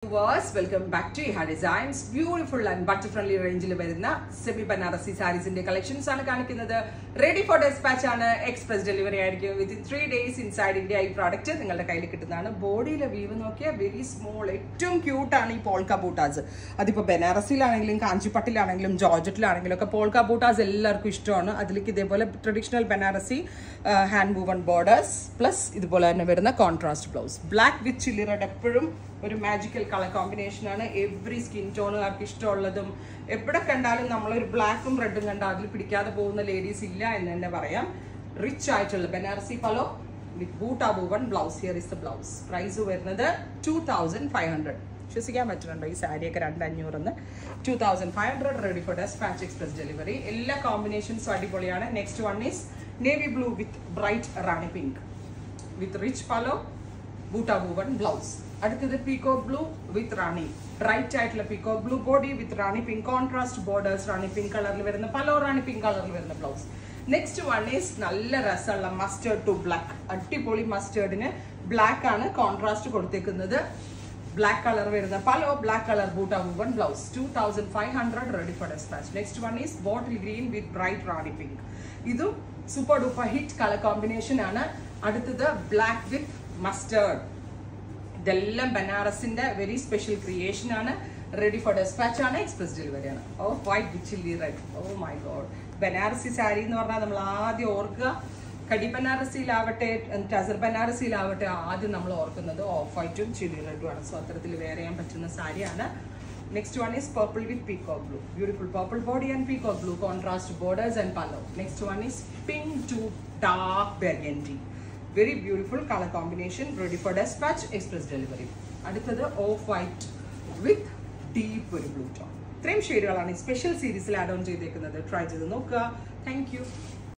viewers welcome back to Iha designs beautiful and budget friendly റേഞ്ചിൽ വരുന്ന semi Banarasi സാരീസിന്റെ collections ആണ് കാണിക്കുന്നത് റെഡി ഫോർ ഡെസ്പാച്ച് ആണ് എക്സ്പ്രസ് ഡെലിവറി ആയിരിക്കും within three days inside India ഈ പ്രോഡക്റ്റ് നിങ്ങളുടെ കയ്യിൽ കിട്ടുന്നതാണ് ബോഡിയിലെ വീവ് നോക്കിയാൽ വെരി സ്മോൾ ഏറ്റവും ക്യൂട്ടാണ് ഈ പോൾക്ക ബൂട്ടാസ് അതിപ്പോൾ ബനാറസിയിലാണെങ്കിലും കാഞ്ചിപ്പട്ടിലാണെങ്കിലും ജോർജറ്റിലാണെങ്കിലും ഒക്കെ പോൾക്ക ബൂട്ടാസ് എല്ലാവർക്കും ഇഷ്ടമാണ് അതിലേക്ക് ഇതേപോലെ traditional Banarasi hand woven borders plus ഇതുപോലെ തന്നെ വരുന്ന contrast blouse black with chilli red എപ്പോഴും ഒരു മാജിക്കൽ കളർ കോമ്പിനേഷൻ ആണ് എവറി സ്കിൻ ടോണുകാർക്ക് ഇഷ്ടമുള്ളതും എവിടെ കണ്ടാലും നമ്മളൊരു ബ്ലാക്കും റെഡും കണ്ടാൽ അതിൽ പിടിക്കാതെ പോകുന്ന ലേഡീസ് ഇല്ല എന്ന് തന്നെ പറയാം റിച്ച് ആയിട്ടുള്ള Banarasi pallu with buta woven blouse here is the blouse price വരുന്നത് ടു തൗസൻഡ് ഫൈവ് ഹൺഡ്രഡ് വിശ്വസിക്കാൻ പറ്റുന്നുണ്ടോ ഈ സാരിയൊക്കെ രണ്ട് അഞ്ഞൂറിന്ന് two thousand five hundred ready for despatch express delivery എല്ലാ കോമ്പിനേഷൻസും അടിപൊളിയാണ് next one is navy blue with bright Rani pink with rich pallu buta woven blouse അടുത്തത് peacock blue with Rani bright ആയിട്ടുള്ള peacock blue body with Rani pink contrast borders Rani pink കളറിൽ വരുന്ന പലോ റാണി pink കളറിൽ വരുന്ന blouse next one is നല്ല രസമുള്ള മസ്റ്റേർഡ് ടു ബ്ലാക്ക് അടിപൊളി മസ്റ്റേർഡിന് ബ്ലാക്ക് ആണ് കോൺട്രാസ്റ്റ് കൊടുത്തേക്കുന്നത് ബ്ലാക്ക് കളർ വരുന്ന pallu black colour buta woven blouse two thousand five hundred ready for despatch next one is bottle green with bright Rani pink ഇതും super duper hit colour combination ആണ് അടുത്തത് black with mustard ഇതെല്ലാം ബനാറസിന്റെ very special creation ആണ് ready for despatch ആണ് express delivery ആണ് off white with chilli red oh my god Banarasi sari എന്ന് പറഞ്ഞാൽ നമ്മൾ ആദ്യം ഓർക്കുക കടി ബനാറസിയിലാവട്ടെ ടസർ ബനാറസിയിലാവട്ടെ ആദ്യം നമ്മൾ ഓർക്കുന്നത് ഓഫ് വൈറ്റും ചില്ലി റെഡും ആണ് സോ അത്തരത്തിൽ വെയർ ചെയ്യാൻ പറ്റുന്ന സാരിയാണ് next one is purple with peacock blue beautiful purple body and peacock blue contrast borders and pallu next one is pink to dark burgundy very beautiful colour combination ready for despatch express delivery അടുത്തത് off white with deep ഒരു blue tone ഇത്രയും ഷെയ്ഡുകളാണ് ഈ special സീരീസിൽ add on ചെയ്തേക്കുന്നത് try ചെയ്ത് നോക്കുക thank you